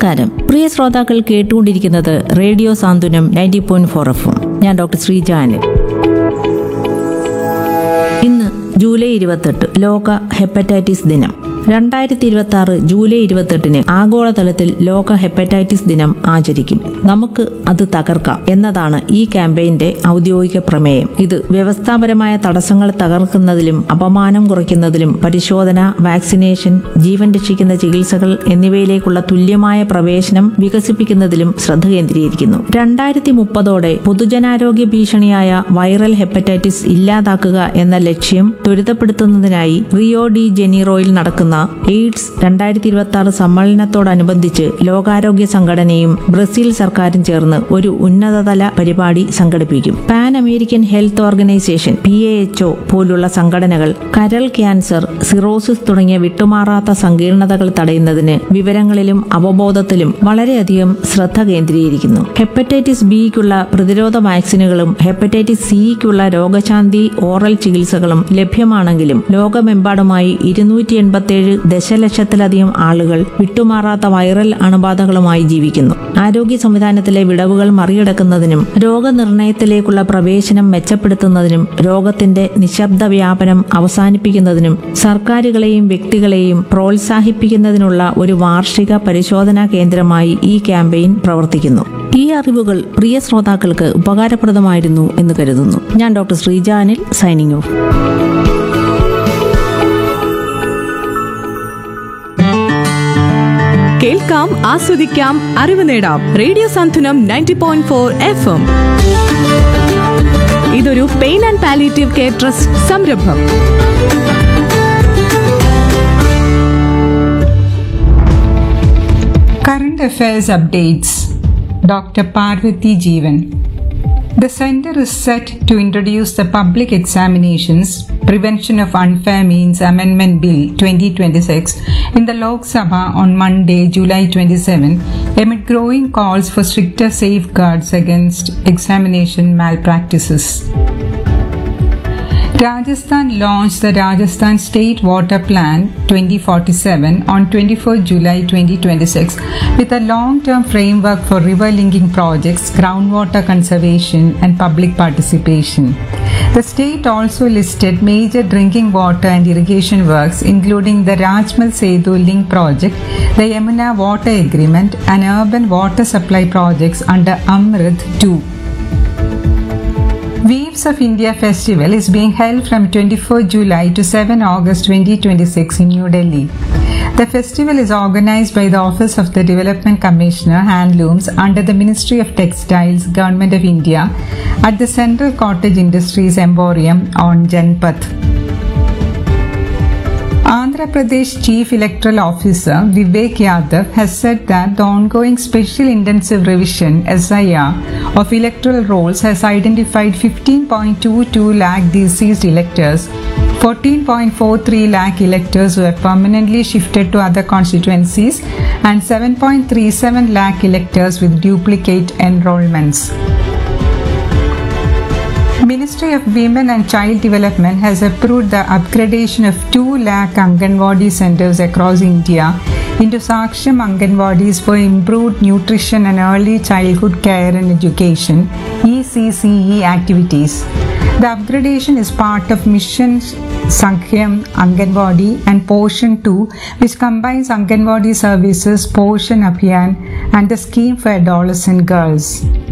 നമസ്കാരം പ്രിയ ശ്രോതാക്കൾ കേട്ടുകൊണ്ടിരിക്കുന്നത് radio Santhwanam ninety point four F ഞാൻ ഡോക്ടർ ശ്രീജാനിൽ ഇന്ന് ജൂലൈ ഇരുപത്തെട്ട് ലോക ഹെപ്പറ്റൈറ്റിസ് ദിനം രണ്ടായിരത്തി ഇരുപത്തി ആറ് ജൂലൈ ഇരുപത്തെട്ടിന് ആഗോളതലത്തിൽ ലോക ഹെപ്പറ്റൈറ്റിസ് ദിനം ആചരിക്കും നമുക്ക് അത് തകർക്കാം എന്നതാണ് ഈ ക്യാമ്പയിന്റെ ഔദ്യോഗിക പ്രമേയം ഇത് വ്യവസ്ഥാപരമായ തടസ്സങ്ങൾ തകർക്കുന്നതിലും അപമാനം കുറയ്ക്കുന്നതിലും പരിശോധന വാക്സിനേഷൻ ജീവൻ രക്ഷിക്കുന്ന ചികിത്സകൾ എന്നിവയിലേക്കുള്ള തുല്യമായ പ്രവേശനം വികസിപ്പിക്കുന്നതിലും ശ്രദ്ധ കേന്ദ്രീകരിക്കുന്നു രണ്ടായിരത്തി മുപ്പതോടെ പൊതുജനാരോഗ്യ ഭീഷണിയായ വൈറൽ ഹെപ്പറ്റൈറ്റിസ് ഇല്ലാതാക്കുക എന്ന ലക്ഷ്യം ത്വരിതപ്പെടുത്തുന്നതിനായി റിയോ ഡി ജനീറോയിൽ നടക്കുന്ന എയ്ഡ്സ് രണ്ടായിരത്തി ഇരുപത്തി ആറ് സമ്മേളനത്തോടനുബന്ധിച്ച് ലോകാരോഗ്യ സംഘടനയും ബ്രസീൽ സർക്കാരും ചേർന്ന് ഒരു ഉന്നതതല പരിപാടി സംഘടിപ്പിക്കും Pan American Health Organization P A H പോലുള്ള സംഘടനകൾ കരൾ ക്യാൻസർ സിറോസിസ് തുടങ്ങിയ വിട്ടുമാറാത്ത സങ്കീർണതകൾ തടയുന്നതിന് വിവരങ്ങളിലും അവബോധത്തിലും വളരെയധികം ശ്രദ്ധ കേന്ദ്രീകരിക്കുന്നു ഹെപ്പറ്റൈറ്റിസ് ബിക്കുള്ള പ്രതിരോധ വാക്സിനുകളും ഹെപ്പറ്റൈറ്റിസ് സിക്കുള്ള രോഗശാന്തി ഓറൽ ചികിത്സകളും ലഭ്യമാണെങ്കിലും ലോകമെമ്പാടുമായി ഇരുന്നൂറ്റി എൺപത്തിയേഴ് ദശലക്ഷത്തിലധികം ആളുകൾ വിട്ടുമാറാത്ത വൈറൽ അണുബാധകളുമായി ജീവിക്കുന്നു ആരോഗ്യ സംവിധാനത്തിലെ വിടവുകൾ മറികടക്കുന്നതിനും രോഗനിർണയത്തിലേക്കുള്ള പ്രവേശനം മെച്ചപ്പെടുത്തുന്നതിനും രോഗത്തിന്റെ നിശബ്ദ വ്യാപനം അവസാനിപ്പിക്കുന്നതിനും സർക്കാരുകളെയും വ്യക്തികളെയും പ്രോത്സാഹിപ്പിക്കുന്നതിനുള്ള ഒരു വാർഷിക പരിശോധനാ കേന്ദ്രമായി ഈ ക്യാമ്പയിൻ പ്രവർത്തിക്കുന്നു ഈ അറിവുകൾ പ്രിയ ശ്രോതാക്കൾക്ക് ഉപകാരപ്രദമായിരുന്നു എന്ന് കരുതുന്നു ഞാൻ ഡോക്ടർ ശ്രീജാനിൽ സൈനിങ് ഓഫ് കേൾക്കാം ആസ്വദിക്കാം അറിവ് നേടാം radio Santhwanam ninety point four F M ഇതൊരു pain and palliative care trust സംരംഭം Current Affairs Updates Dr. Parvati Jeevan. The Center is set to introduce the Public Examinations Prevention of Unfair Means Amendment Bill 2026 in the Lok Sabha on Monday, July 27, amid growing calls for stricter safeguards against examination malpractices. Rajasthan launched the Rajasthan State Water Plan 2047 on 24 July 2026 with a long term framework for river linking projects, groundwater conservation, and public participation. The state also listed major drinking water and irrigation works, including the Rajmal Setu Link project, the Yamuna Water Agreement, and urban water supply projects under Amrit 2. Waves of India Festival is being held from 24 July to 7 August 2026 in New Delhi. The festival is organized by the Office of the Development Commissioner Handlooms under the Ministry of Textiles, Government of India at the Central Cottage Industries Emporium on Janpath. Andhra Pradesh Chief Electoral Officer Vivek Yadav has said that the ongoing Special Intensive Revision SIR of electoral rolls has identified 15.22 lakh deceased electors, 14.43 lakh electors who have permanently shifted to other constituencies, and 7.37 lakh electors with duplicate enrollments. Ministry of Women and Child Development has approved the upgradation of 2 lakh Anganwadi centers across India into Saksham Anganwadis for improved nutrition and early childhood care and education ECCE activities. The upgradation is part of Mission Sankyam Anganwadi and Portion 2 which combines Anganwadi services, Portion Abhiyan and the scheme for adolescent girls.